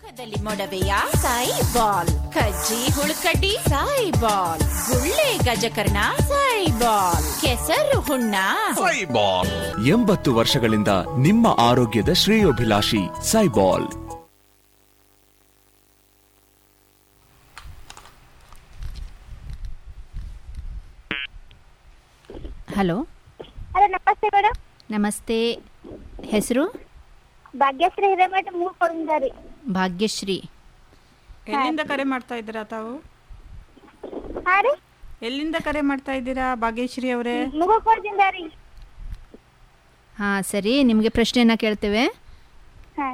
ಮುಖದಲ್ಲಿ ಮೊಡವೆಯ ಸಾಯಿ ಬಾಲ್ ಕಜ್ಜಿ ಹುಳುಕಡ್ಡಿ ಸಾಯಿ ಬಾಲ್ ಗುಳ್ಳೆ ಗಜಕರ್ಣ ಸಾಯಿ ಬಾಲ್ ಕೆಸರು ಹುಣ್ಣ ಸೈಬಾಲ್ ಎಂಬತ್ತು ವರ್ಷಗಳಿಂದ ನಿಮ್ಮ ಆರೋಗ್ಯದ ಶ್ರೇಯೋಭಿಲಾಷಿ ಸೈಬಾಲ್ ಹಲೋ ಹಲೋ ನಮಸ್ತೆ ಮೇಡಮ್ ನಮಸ್ತೆ ಹೆಸರು ಭಾಗ್ಯಶ್ರೀ ಹಿರೇಮಠ ಮೂರು ಕೊಡಿಂದ ರೀ ಭಾಗ್ಯಶ್ರೀ ಎಲ್ಲಿಂದ ಕರೆ ಮಾಡ್ತಾ ಇದ್ದೀರಾ ತಾವು ಹಾ ರೀ ಎಲ್ಲಿಂದ ಕರೆ ಮಾಡ್ತಾ ಇದ್ದೀರಾ ಭಾಗ್ಯಶ್ರೀ ಅವರೇ ಮುಗುಕೋಟದಿಂದ ರೀ ಹಾಂ ಸರಿ ನಿಮಗೆ ಪ್ರಶ್ನೆಯನ್ನು ಕೇಳ್ತೇವೆ ಹಾ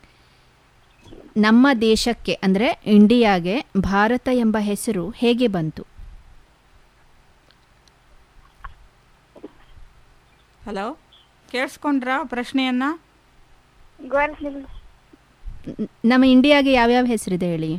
ನಮ್ಮ ದೇಶಕ್ಕೆ ಅಂದರೆ ಇಂಡಿಯಾಗೆ ಭಾರತ ಎಂಬ ಹೆಸರು ಹೇಗೆ ಬಂತು ಹಲೋ ಕೇಳಿಸ್ಕೊಂಡ್ರಾ ಪ್ರಶ್ನೆಯನ್ನ ಗೊತ್ತಿಲ್ಲ ನ್- ನಮ್ಮ ಇಂಡಿಯಾಗೆ ಯಾವ್ಯಾವ ಹೆಸರಿದೆ ಹೇಳಿ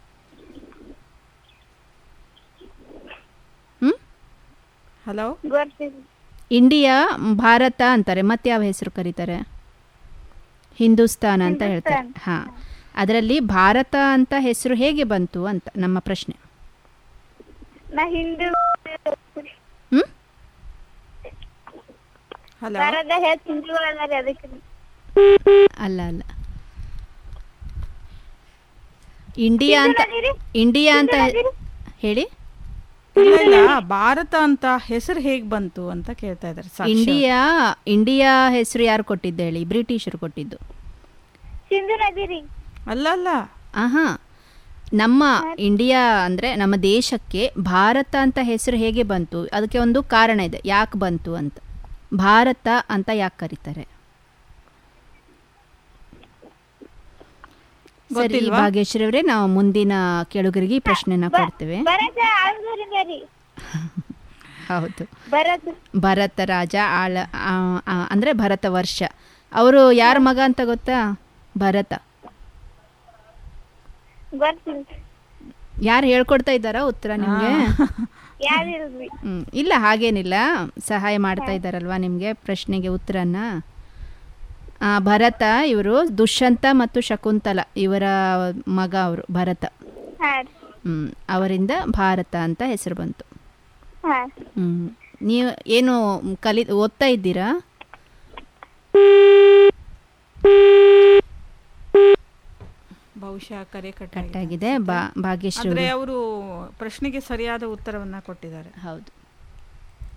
ಹ್ಞೂ ಹಲೋ ಗೊತ್ತಿಲ್ಲ ಇಂಡಿಯಾ ಭಾರತ ಅಂತಾರೆ ಮತ್ತೆ ಯಾವ ಹೆಸರು ಕರೀತಾರೆ ಹಿಂದೂಸ್ತಾನ ಅಂತ ಹೇಳ್ತಾರೆ ಹಾಂ ಅದರಲ್ಲಿ ಭಾರತ ಅಂತ ಹೆಸರು ಹೇಗೆ ಬಂತು ಅಂತ ನಮ್ಮ ಪ್ರಶ್ನೆ ನಾ ಹಿಂದೂ ಹ್ಞೂ ಹಲೋ ಭಾರತದ ಹೆಚ್ಚು ಹಿಂದೂಗಳು ಅದಾರಿ ಅದಕ್ಕೆ ಅಲ್ಲ ಅಲ್ಲ ಇಂಡಿಯಾ ಅಂತ ಹಿಂದೂನದಿರಿ? ಇಂಡಿಯಾ ಅಂತ ಹಿಂದೂನದಿರಿ? ಹೇಳಿ ಇಲ್ಲ ಇಲ್ಲ ಭಾರತ ಅಂತ ಹೆಸರು ಹೇಗ್ ಬಂತು ಅಂತ ಕೇಳ್ತಾ ಇದ್ದಾರೆ ಸಾಕ್ಷಿ ಇಂಡಿಯಾ ಇಂಡಿಯಾ ಹೆಸರು ಯಾರು ಕೊಟ್ಟಿದ್ದು ಹೇಳಿ ಬ್ರಿಟಿಷರು ಕೊಟ್ಟಿದ್ದು ಸಿಂಧು ನದಿ ರೀ ಅಲ್ಲ ಅಲ್ಲ ಆಹಾ ನಮ್ಮ ಇಂಡಿಯಾ ಅಂದರೆ ನಮ್ಮ ದೇಶಕ್ಕೆ ಭಾರತ ಅಂತ ಹೆಸರು ಹೇಗೆ ಬಂತು ಅದಕ್ಕೆ ಒಂದು ಕಾರಣ ಇದೆ ಯಾಕೆ ಬಂತು ಅಂತ ಭಾರತ ಅಂತ ಯಾಕೆ ಕರೀತಾರೆ ಸರಿ ಗೊತ್ತಿಲ್ವಾ? ಭಾಗ್ಯಶ್ರೀ ಅವರೇ ನಾವು ಮುಂದಿನ ಕೆಳಗರಿಗೆ ಈ ಪ್ರಶ್ನೆನ ಕೊಡ್ತೇವೆ ಭರತ ಆಳ್ದೂರಿಂದ ರೀ ಹೌದು ಭರತ್ ಭರತ ರಾಜ ಆಳ ಆ, ಆ, ಅಂದ್ರೆ ಭರತ ವರ್ಷ ಅವರು ಯಾರ ಮಗ ಅಂತ ಗೊತ್ತಾ ಭರತ ಗೊತ್ತಿಲ್ಲ ಯಾರು ಹೇಳ್ಕೊಡ್ತಾ ಇದ್ದಾರಾ ಉತ್ತರ ನಿಮಗೆ ಯಾರಿಲ್ರಿ ಹ್ಮ್ ಇಲ್ಲ ಹಾಗೇನಿಲ್ಲ ಸಹಾಯ ಮಾಡ್ತಾ ಇದ್ದಾರಲ್ವಾ ನಿಮಗೆ ಪ್ರಶ್ನೆಗೆ ಉತ್ತರನ ಆ, ಭರತ ಇವರು ದುಷ್ಯಂತ ಮತ್ತು ಶಕುಂತಲ ಇವರ ಮಗ ಅವರು ಭರತ ಹಾ ರೀ ಹ್ಮ್ ಅವರಿಂದ ಭಾರತ ಅಂತ ಹೆಸರು ಬಂತು ಹಾ ಹ್ಮ್ ನೀವು ಏನು ಕಲಿ ಓದ್ತಾ ಇದ್ದೀರಾ ಬಹುಶಃ ಕರೆ ಕಟ್ಟಾಗಿದೆ ಕಟ್ಟಾಗಿದೆ ಬಾ ಭಾಗ್ಯಶ್ರೀ ಆದ್ರೆ ಅವರು ಅವರು ಪ್ರಶ್ನೆಗೆ ಸರಿಯಾದ ಉತ್ತರವನ್ನ ಕೊಟ್ಟಿದ್ದಾರೆ ಹೌದು